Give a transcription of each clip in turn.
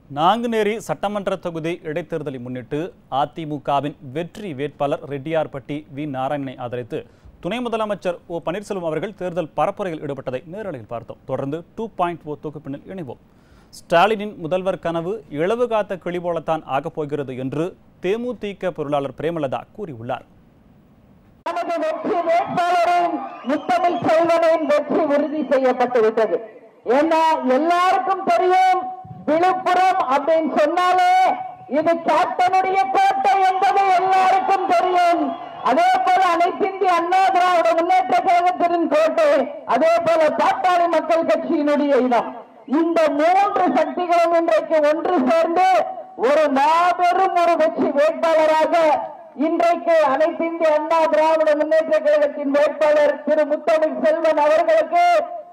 நாங்குநேரி சட்டமன்ற தொகுதி இடைத்தேர்தலை முன்னிட்டு அதிமுகவின் வெற்றி வேட்பாளர் ரெட்டியார்பட்டி வி நாராயணனை ஆதரித்து துணை முதலமைச்சர் ஓ பன்னீர்செல்வம் அவர்கள் தேர்தல் பரப்புரையில் ஈடுபட்டதை நேரலையில் பார்த்தோம் தொடர்ந்து டூ பாயிண்ட் ஓ தொகுப்பினில் இணைவோம் ஸ்டாலினின் முதல்வர் கனவு இளவு காத்த கிளி போலத்தான் ஆகப் போகிறது என்று தேமுதிக பொருளாளர் பிரேமலதா கூறியுள்ளார் நமது வெற்றி வேட்பாளரின் முத்தமிழ் செல்வனின் வெற்றி உறுதி செய்யப்பட்டு விட்டது ஏன்னா எல்லாருக்கும் தெரியும் விழுப்புரம் அப்படின்னு சொன்னாலே இது கேப்டனுடைய கோட்டை என்பது எல்லாருக்கும் தெரியும் அதே போல அனைத்திந்திய அண்ணா திராவிட முன்னேற்ற கழகத்தின் கோட்டை அதே போல பாட்டாளி மக்கள் கட்சியினுடைய இடம் இந்த மூன்று சக்திகளும் இன்றைக்கு ஒன்று சேர்ந்து ஒரு மாபெரும் ஒரு வெற்றி வேட்பாளராக இன்றைக்கு அனைத்து இந்திய அண்ணா திராவிட முன்னேற்ற கழகத்தின் வேட்பாளர் திரு முத்தமிழ் செல்வன் அவர்களுக்கு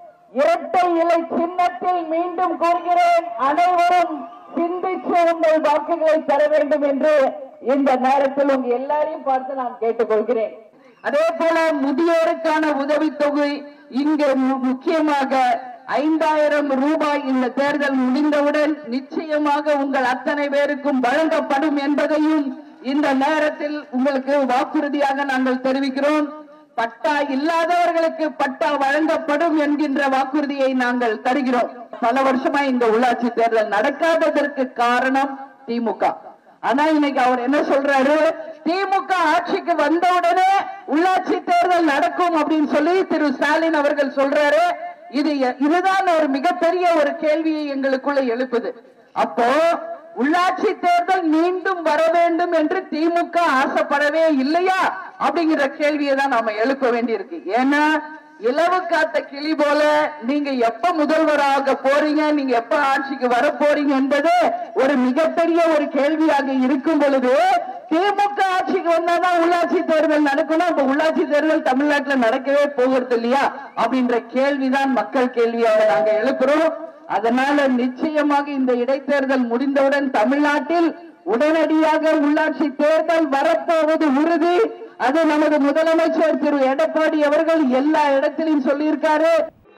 இரட்டை இலை சின்னத்தில் மீண்டும் கூறுகிறேன் அனைவரும் சிந்திச்சு உங்கள் வாக்குகளை தர வேண்டும் என்று இந்த நேரத்தில் உங்க எல்லாரையும் பார்த்து நான் கேட்டுக்கொள்கிறேன் அதே போல முதியோருக்கான உதவித்தொகை இங்கு மு- முக்கியமாக ஐந்தாயிரம் ரூபாய் இந்த தேர்தல் முடிந்தவுடன் நிச்சயமாக உங்கள் அத்தனை பேருக்கும் வழங்கப்படும் என்பதையும் இந்த நேரத்தில் உங்களுக்கு வாக்குறுதியாக நாங்கள் தெரிவிக்கிறோம் பட்டா இல்லாதவர்களுக்கு பட்டா வழங்கப்படும் என்கின்ற வாக்குறுதியை நாங்கள் தருகிறோம் பல வருஷமா இந்த உள்ளாட்சி தேர்தல் நடக்காததற்கு காரணம் திமுக ஆனா இன்னைக்கு அவர் என்ன சொல்றாரு திமுக ஆட்சிக்கு வந்தவுடனே உள்ளாட்சி தேர்தல் நடக்கும் அப்படின்னு சொல்லி திரு ஸ்டாலின் அவர்கள் சொல்றாரு இது இதுதான் ஒரு மிகப்பெரிய ஒரு கேள்வியை எங்களுக்குள்ள எழுப்புது அப்போ உள்ளாட்சி தேர்தல் மீண்டும் வர வேண்டும் என்று திமுக ஆசைப்படவே இல்லையா அப்படிங்கிற கேள்வியை தான் நாம எழுப்ப வேண்டியிருக்கு ஏன்னா இலவு காத்த கிளி போல நீங்க எப்ப முதல்வராக போறீங்க நீங்க எப்ப ஆட்சிக்கு வர போறீங்க என்பது ஒரு மிகப்பெரிய ஒரு கேள்வியாக இருக்கும் பொழுது திமுக ஆட்சிக்கு வந்தாதான் உள்ளாட்சி தேர்தல் நடக்கணும் அப்ப உள்ளாட்சி தேர்தல் தமிழ்நாட்டுல நடக்கவே போகிறது இல்லையா அப்படின்ற கேள்விதான் மக்கள் கேள்வியாக நாங்க எழுப்புறோம் அதனால நிச்சயமாக இந்த இடைத்தேர்தல் முடிந்தவுடன் தமிழ்நாட்டில் உடனடியாக உள்ளாட்சி தேர்தல் வரப்போவது உறுதி அது நமது முதலமைச்சர் திரு எடப்பாடி அவர்கள் எல்லா இடத்திலும் சொல்லியிருக்காரு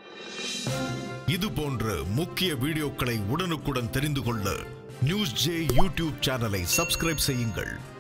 இது போன்ற முக்கிய வீடியோக்களை உடனுக்குடன் தெரிந்து கொள்ள நியூஸ் ஜே யூடியூப் சேனலை சப்ஸ்கிரைப் செய்யுங்கள்